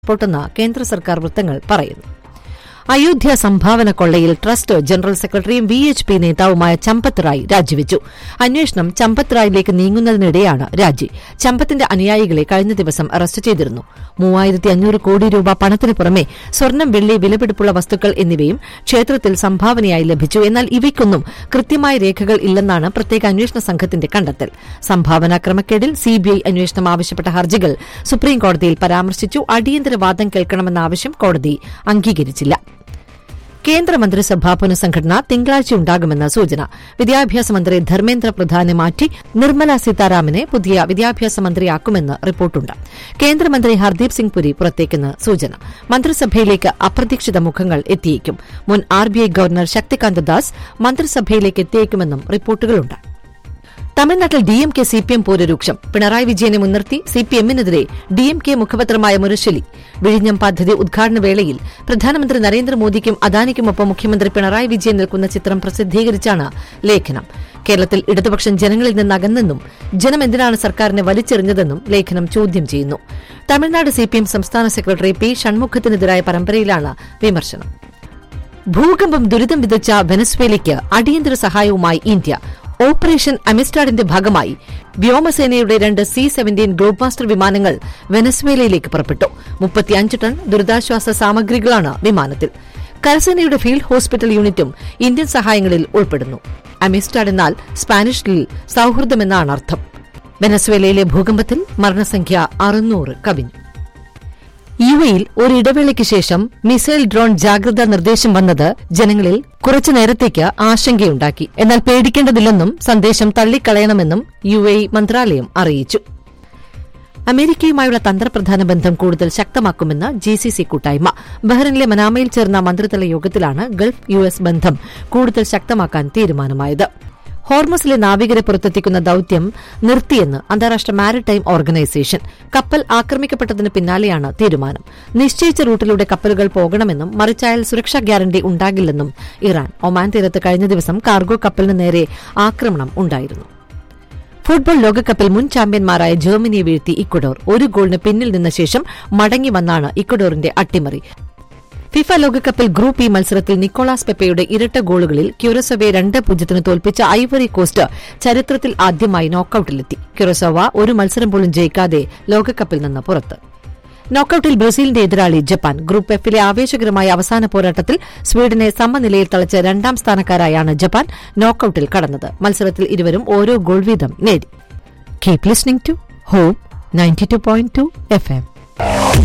റിപ്പോർട്ടെന്ന് കേന്ദ്ര സർക്കാർ വൃത്തങ്ങൾ പറയുന്നു അയോധ്യ സംഭാവന കൊള്ളയിൽ ട്രസ്റ്റ് ജനറൽ സെക്രട്ടറിയും വി എച്ച് പി നേതാവുമായ ചമ്പത്ത് റായ് രാജിവെച്ചു അന്വേഷണം ചമ്പത്ത് റായിലേക്ക് നീങ്ങുന്നതിനിടെയാണ് രാജി ചമ്പത്തിന്റെ അനുയായികളെ കഴിഞ്ഞ ദിവസം അറസ്റ്റ് ചെയ്തിരുന്നു മൂവായിരത്തി അഞ്ഞൂറ് കോടി രൂപ പണത്തിന് പുറമെ സ്വർണം വെള്ളി വിലപിടിപ്പുള്ള വസ്തുക്കൾ എന്നിവയും ക്ഷേത്രത്തിൽ സംഭാവനയായി ലഭിച്ചു എന്നാൽ ഇവയ്ക്കൊന്നും കൃത്യമായ രേഖകൾ ഇല്ലെന്നാണ് പ്രത്യേക അന്വേഷണ സംഘത്തിന്റെ കണ്ടെത്തൽ സംഭാവന ക്രമക്കേടിൽ സിബിഐ അന്വേഷണം ആവശ്യപ്പെട്ട ഹർജികൾ സുപ്രീംകോടതിയിൽ പരാമർശിച്ചു അടിയന്തര വാദം കേൾക്കണമെന്ന ആവശ്യം കോടതി അംഗീകരിച്ചില്ല കേന്ദ്രമന്ത്രിസഭാ പുനഃസംഘടന തിങ്കളാഴ്ച ഉണ്ടാകുമെന്ന സൂചന വിദ്യാഭ്യാസ മന്ത്രി ധർമ്മേന്ദ്ര പ്രധാനെ മാറ്റി നിർമ്മല സീതാരാമനെ പുതിയ വിദ്യാഭ്യാസ മന്ത്രിയാക്കുമെന്ന് റിപ്പോർട്ടുണ്ട് കേന്ദ്രമന്ത്രി ഹർദീപ് സിംഗ് പുരി പുറത്തേക്കെന്ന് സൂചന മന്ത്രിസഭയിലേക്ക് അപ്രതീക്ഷിത മുഖങ്ങൾ എത്തിയേക്കും മുൻ ആർബിഐ ഗവർണർ ശക്തികാന്ത ദാസ് മന്ത്രിസഭയിലേക്ക് എത്തിയേക്കുമെന്നും റിപ്പോർട്ടുകളുണ്ട് തമിഴ്നാട്ടിൽ D M K C P M പോരരൂക്ഷം പിണറായി വിജയനെ മുൻനിർത്തി സി പി എമ്മിനെതിരെ ഡി എം കെ മുഖപത്രമായ മുരശ്ശലി വിഴിഞ്ഞം പദ്ധതി ഉദ്ഘാടന വേളയിൽ പ്രധാനമന്ത്രി നരേന്ദ്രമോദിക്കും അദാനിക്കുമൊപ്പം മുഖ്യമന്ത്രി പിണറായി വിജയൻ നിൽക്കുന്ന ചിത്രം പ്രസിദ്ധീകരിച്ചാണ് ലേഖനം കേരളത്തിൽ ഇടതുപക്ഷം ജനങ്ങളിൽ നിന്ന് അകന്നെന്നും ജനം എന്തിനാണ് സർക്കാരിനെ വലിച്ചെറിഞ്ഞതെന്നും ലേഖനം ചോദ്യം ചെയ്യുന്നു തമിഴ്നാട് സി പി എം സംസ്ഥാന സെക്രട്ടറി പി ഷൺമുഖത്തിനെതിരായ പരമ്പരയിലാണ് വിമർശനം ഭൂകമ്പം ദുരിതം വിതച്ച വെനസ്വേലയ്ക്ക് അടിയന്തര സഹായവുമായി ഇന്ത്യ ഓപ്പറേഷൻ അമിസ്റ്റാഡിന്റെ ഭാഗമായി വ്യോമസേനയുടെ രണ്ട് സി സെവന്റീൻ ഗ്ലോബ് വിമാനങ്ങൾ വെനസ്വേലയിലേക്ക് പുറപ്പെട്ടു മുപ്പത്തിയഞ്ച് ടൺ ദുരിതാശ്വാസ സാമഗ്രികളാണ് വിമാനത്തിൽ കരസേനയുടെ ഫീൽഡ് ഹോസ്പിറ്റൽ യൂണിറ്റും ഇന്ത്യൻ സഹായങ്ങളിൽ ഉൾപ്പെടുന്നു അമിസ്റ്റാഡ് എന്നാൽ സ്പാനിഷിൽ സൌഹൃദമെന്നാണ് അർത്ഥം വെനസ്വേലയിലെ ഭൂകമ്പത്തിൽ മരണസംഖ്യ അറുന്നൂറ് കവിഞ്ഞു യു എയിൽ ഒരു ഇടവേളയ്ക്ക് ശേഷം മിസൈൽ ഡ്രോൺ ജാഗ്രതാ നിർദ്ദേശം വന്നത് ജനങ്ങളിൽ കുറച്ചു നേരത്തേക്ക് ആശങ്കയുണ്ടാക്കി എന്നാൽ പേടിക്കേണ്ടതില്ലെന്നും സന്ദേശം തള്ളിക്കളയണമെന്നും യു എ മന്ത്രാലയം അറിയിച്ചു അമേരിക്കയുമായുള്ള തന്ത്രപ്രധാന ബന്ധം കൂടുതൽ ശക്തമാക്കുമെന്ന് ജി സി സി കൂട്ടായ്മ ബഹ്റിനിലെ മനാമയിൽ ചേർന്ന മന്ത്രിതല യോഗത്തിലാണ് ഗൾഫ് യു എസ് ബന്ധം കൂടുതൽ ശക്തമാക്കാൻ തീരുമാനമായത് ഹോർമസിലെ നാവികരെ പുറത്തെത്തിക്കുന്ന ദൌത്യം നിർത്തിയെന്ന് അന്താരാഷ്ട്ര മാരിടൈം ഓർഗനൈസേഷൻ കപ്പൽ ആക്രമിക്കപ്പെട്ടതിന് പിന്നാലെയാണ് തീരുമാനം നിശ്ചയിച്ച റൂട്ടിലൂടെ കപ്പലുകൾ പോകണമെന്നും മറിച്ചായാൽ സുരക്ഷാ ഗ്യാരണ്ടി ഉണ്ടാകില്ലെന്നും ഇറാൻ ഒമാൻ തീരത്ത് കഴിഞ്ഞ ദിവസം കാർഗോ കപ്പലിന് നേരെ ആക്രമണം ഉണ്ടായിരുന്നു ഫുട്ബോൾ ലോകകപ്പിൽ മുൻ ചാമ്പ്യന്മാരായ ജർമ്മനിയെ വീഴ്ത്തി ഇക്വഡോർ ഒരു ഗോളിന് പിന്നിൽ നിന്ന ശേഷം മടങ്ങി വന്നാണ് ഇക്വഡോറിന്റെ അട്ടിമറി ഫിഫ ലോകകപ്പിൽ ഗ്രൂപ്പ് ഇ മത്സരത്തിൽ നിക്കോളാസ് പെപ്പയുടെ ഇരട്ട ഗോളുകളിൽ ക്യൂറസോവയെ രണ്ട് പൂജ്യത്തിന് തോൽപ്പിച്ച ഐവറി കോസ്റ്റ് ചരിത്രത്തിൽ ആദ്യമായി നോക്കൌട്ടിലെത്തി ക്യൂറസോവ ഒരു മത്സരം പോലും ജയിക്കാതെ ലോകകപ്പിൽ നിന്ന് പുറത്ത് നോക്കൌട്ടിൽ ബ്രസീലിന്റെ എതിരാളി ജപ്പാൻ ഗ്രൂപ്പ് എഫിലെ ആവേശകരമായ അവസാന പോരാട്ടത്തിൽ സ്വീഡനെ സമനിലയിൽ തളച്ച് രണ്ടാം സ്ഥാനക്കാരായാണ് ജപ്പാൻ നോക്കൌട്ടിൽ കടന്നത് മത്സരത്തിൽ ഇരുവരും ഓരോ ഗോൾ വീതം നേടി keep listening to home ninety two point two F M